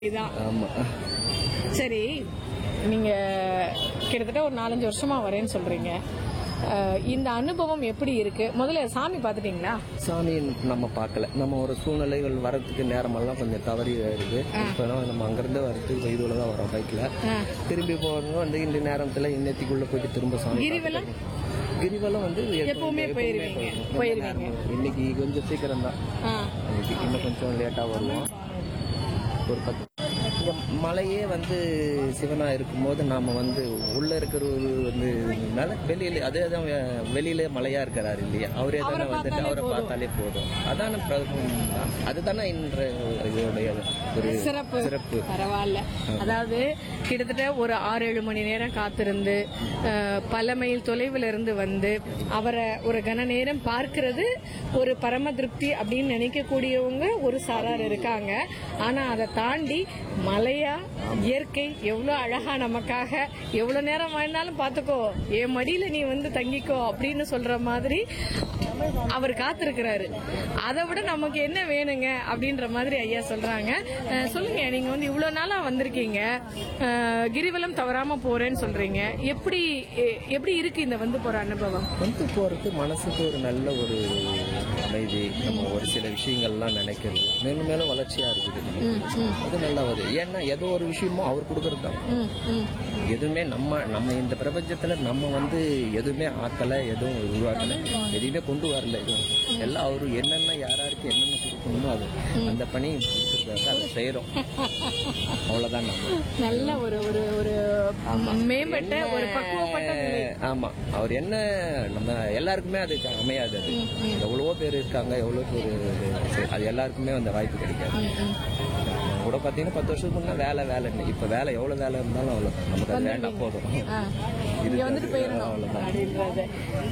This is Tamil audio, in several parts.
இதான் ஆமா சரி நீங்க கிட்டத்தட்ட ஒரு நாலஞ்சு வருஷமா வரேன்னு சொல்றீங்க அஹ், இந்த அனுபவம் எப்படி இருக்கு முதல்ல சாமி பாத்துட்டீங்களா சாமி நம்ம பார்க்கல நம்ம ஒரு சூழ்நிலைகள் வரதுக்கு நேரமெல்லாம் கொஞ்சம் தவறி இருக்கு இப்போ நம்ம அங்கிருந்து வரதுக்கு இதுல தான் வரோம் பைக்ல திரும்பி போறவங்க வந்து இந்த நேரத்துல இன்னத்துக்குள்ள போயிட்டு திரும்ப சாமி கிரிவலம்? பார்த்துட்டு- கிரிவலம் வந்து எப்பவுமே போயிருவீங்க. போயிருவீங்க. இன்னைக்கு கொஞ்சம் சீக்கிரம் தான் ஆ. இன்னைக்கு இன்னும் கொஞ்சம் லேட்டா வருவோம் ஒரு பத்து இங்க மலையே வந்து சிவனா இருக்கும்போது நாம வந்து உள்ள இருக்கிற ஒரு வந்து மேல வெளியில அதே தான் வெ- வெளியில மலையா இருக்கிறாரு இல்லையா அவரே தானே வந்துட்டு அவரை பார்த்தாலே போதும் அதான பிரபலம் தான். அதுதானே இன்ற இதோடைய ஒரு சிறப்பு சிறப்பு பரவாயில்ல அதாவது கிட்டத்தட்ட ஒரு ஆறு ஏழு மணி நேரம் காத்திருந்து அஹ், பல மைல் தொலைவில் இருந்து வந்து அவரை ஒரு கன நேரம் பார்க்கிறது ஒரு பரம திருப்தி அப்படின்னு நினைக்கக்கூடியவங்க ஒரு சாரார் இருக்காங்க ஆனா அதை தாண்டி மலையா இயற்கை எவ்வளவு அழகா நமக்காக எவ்வளவு நேரம் வாழ்ந்தாலும் பாத்துக்கோ என் மடியில நீ வந்து தங்கிக்கோ அப்படின்னு சொல்ற மாதிரி அவர் காத்திருக்கிறாரு அதை விட நமக்கு என்ன வேணுங்க அப்படின்ற மாதிரி ஐயா சொல்றாங்க அஹ், சொல்லுங்க நீங்க வந்து இவ்வளவு நாளா வந்திருக்கீங்க அஹ், கிரிவலம் தவறாம போறேன்னு சொல்றீங்க எப்படி எ- எப்படி இருக்கு இந்த வந்து போற அனுபவம் வந்து போறது மனசுக்கு ஒரு நல்ல ஒரு அமைதி நம்ம ஒரு சில விஷயங்கள்லாம் நினைக்கிறது மேலும் மேலும் வளர்ச்சியா இருக்குது அது நல்லா வருது ஏன்னா ஏதோ ஒரு விஷயமும் அவர் கொடுக்கறது தான் ம், ம். எதுவுமே நம்ம நம்ம இந்த பிரபஞ்சத்துல நம்ம வந்து எதுவுமே ஆக்கல எதுவும் உருவாக்கல எதையுமே கொண்டு வரல எதுவும் எல்லாம் அவரு என்னென்ன யாராருக்கு என்னென்ன கொடுக்கணுமோ அது அந்த பணி கொடுத்துருக்காரு அதை செய்யறோம் அவ்வளவுதான் நம்ம நல்ல ஒரு ஒரு ஒரு மேம்பட்ட ஒரு பக்குவப்பட்ட நிலை. ஆமா அவர் என்ன நம்ம எல்லாருக்குமே அது அமையாது அது எவ்வளவோ பேர் இருக்காங்க எவ்வளவு பேர் அது எல்லாருக்குமே அந்த வாய்ப்பு கிடைக்காது நான் கூட பாத்தீங்கன்னா பத்து வருஷத்துக்கு முன்னா வேலை வேலை இப்ப வேலை எவ்வளவு வேலை இருந்தாலும் அவ்வளவு நமக்கு அது வேண்டாம் போதும் ஆ. இங்க வந்துட்டு இது போயிடணும் அவ்வளவுதான் அப்படின்றது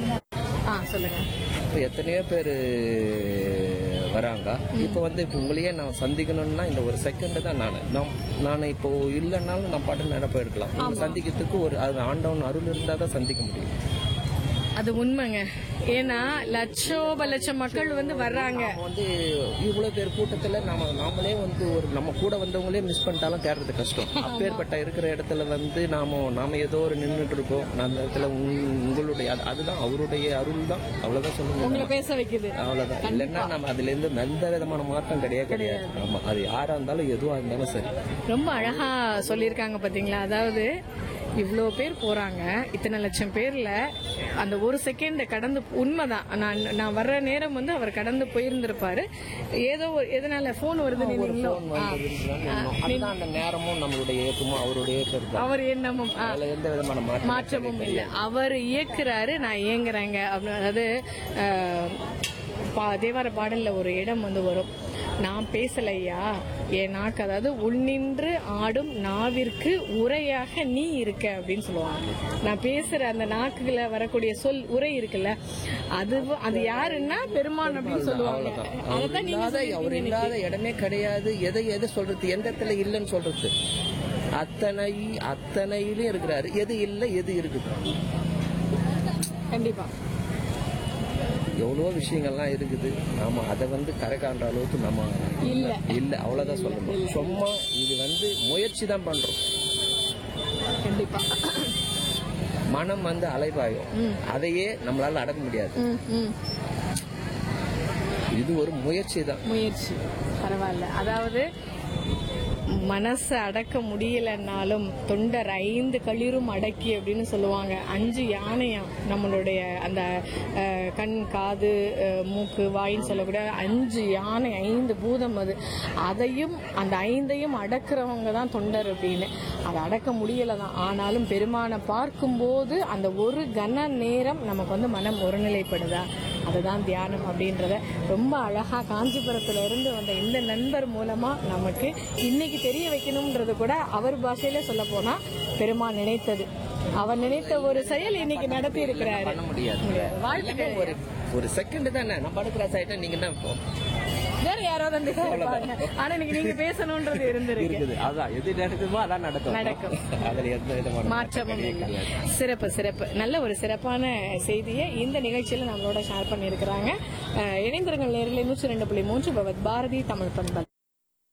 ஆ சொல்லுங்க இப்ப எத்தனையோ பேர் வராங்க இப்போ வந்து இப்போ உங்களையே நான் சந்திக்கணும்னா இந்த ஒரு செகண்ட் தான் நான் நான் நான் இப்போ இல்லைன்னாலும் நான் பாட்டு நினைப்ப எடுக்கலாம் உங்களை சந்திக்கிறதுக்கு ஒரு அது ஆண்டவன் அருள் இருந்தால் தான் சந்திக்க முடியும் அது உண்மைங்க ஏன்னா லட்சோப லட்சம் மக்கள் வந்து வர்றாங்க நாம வந்து இவ்வளவு பேர் கூட்டத்துல நாம நாமளே வந்து ஒரு நம்ம கூட வந்தவங்களே மிஸ் பண்ணிட்டாலும் தேடுறது கஷ்டம் அப்பேற்பட்ட இருக்கிற இடத்துல வந்து நாம நாம ஏதோ ஒரு நின்றுட்டு இருக்கோம் அந்த இடத்துல உங்க- உங்களுடைய அது- அதுதான் அவருடைய அருள் தான் அவ்வளவுதான் சொல்லுங்க உங்களை பேச வைக்குது அவ்வளவுதான் இல்லைன்னா நம்ம அதுல இருந்து எந்த விதமான மாற்றம் கிடையாது கிடையாது ஆமா அது யாரா இருந்தாலும் எதுவா இருந்தாலும் சரி ரொம்ப அழகா சொல்லியிருக்காங்க பாத்தீங்களா அதாவது இவ்வளோ பேர் போறாங்க இத்தனை லட்சம் பேர்ல அந்த ஒரு செகண்ட் கடந்து உண்மைதான் நான் நான் வர்ற நேரம் வந்து அவர் கடந்து போயிருந்திருப்பாரு ஏதோ ஒரு எதனால போன் வருது நின்னீங்களோ? ஆ. அதுதான் அந்த நேரமும் நம்மளுடைய ஏக்கமும் அவருடைய ஏக்கம் தான் அவர் என்னமும் ஆ. அதுல எந்த விதமான மாற்றம் மாற்றமும் இல்லை அவர் இயக்குறாரு நான் இயங்குறேங்க அப்படின்னு அதாவது அஹ், பா- தேவார பாடல்ல ஒரு இடம் வந்து வரும் நான் பேசலையா என் நாக்கு அதாவது உள்நின்று ஆடும் நாவிற்கு உரையாக நீ இருக்க அப்படின்னு சொல்லுவாங்க நான் பேசுற அந்த நாக்குல வரக்கூடிய சொல் உரை இருக்குல்ல அது அது யாருன்னா பெருமான் அப்படின்னு சொல்லுவாங்க அவர் அதைத்தான் நீங்க இல்லாத அவர் சொல்லிருக்கீங்க இல்லாத இடமே கிடையாது எதை எது சொல்றது எந்த இடத்துல இல்லைன்னு சொல்றது அத்தனை அத்தனையிலும் இருக்கிறாரு எது இல்லை எது இருக்குது கண்டிப்பா எவ்வளவோ விஷயங்கள்லாம் இருக்குது நாம அதை வந்து கரை காண்ற அளவுக்கு நம்ம இல்ல. இல்ல அவ்வளவுதான் சொல்லணும் சும்மா இது வந்து முயற்சி தான் பண்றோம் கண்டிப்பா மனம் வந்து அலைபாயும் அதையே நம்மளால அடக்க முடியாது ம் ம் இது ஒரு முயற்சி தான் முயற்சி பரவாயில்ல அதாவது மனசை அடக்க முடியலன்னாலும் தொண்டர் ஐந்து களிரும் அடக்கி அப்படின்னு சொல்லுவாங்க அஞ்சு யானையாம் நம்மளுடைய அந்த அஹ், கண் காது அஹ், மூக்கு வாயின்னு சொல்லக்கூடிய அஞ்சு யானை ஐந்து பூதம் அது அதையும் அந்த ஐந்தையும் அடக்கிறவங்க தான் தொண்டர் அப்படின்னு அதை அடக்க முடியல தான் ஆனாலும் பெருமானை பார்க்கும்போது அந்த ஒரு கன நேரம் நமக்கு வந்து மனம் ஒருநிலைப்படுதா அதுதான் தியானம் அப்படின்றத ரொம்ப அழகா காஞ்சிபுரத்துல இருந்து வந்த இந்த நண்பர் மூலமா நமக்கு இன்னைக்கு தெரிய வைக்கணும்ன்றது கூட அவர் பாஷையில சொல்ல போனா பெருமான் நினைத்தது அவர் நினைத்த ஒரு செயல் இன்னைக்கு நடத்தி இருக்கிறாரு பண்ண முடியாது வாழ்த்துக்கள் ஒரு ஒரு செகண்ட் தானே நம்ம படுக்கிற ஆயிட்டா நீங்க என்ன இப்போ வேற யாராவது வந்து இருப்பாங்க. ஆனா இன்னைக்கு நீங்க பேசணும்ன்றது இருந்திருக்கு இருக்குது அதான் எது நடக்குமோ அதான் நடக்கும் நடக்கும். அதுல எந்த விதமான மாற்றமும் இல்லை கிடையாது. சிறப்பு சிறப்பு நல்ல ஒரு சிறப்பான செய்தியை இந்த நிகழ்ச்சியில நம்மளோட ஷேர் பண்ணியிருக்கிறாங்க அஹ், இணைந்திருங்கள் நேரில் நூற்றி ரெண்டு புள்ளி மூன்று பவத் பாரதி தமிழ் பண்பல்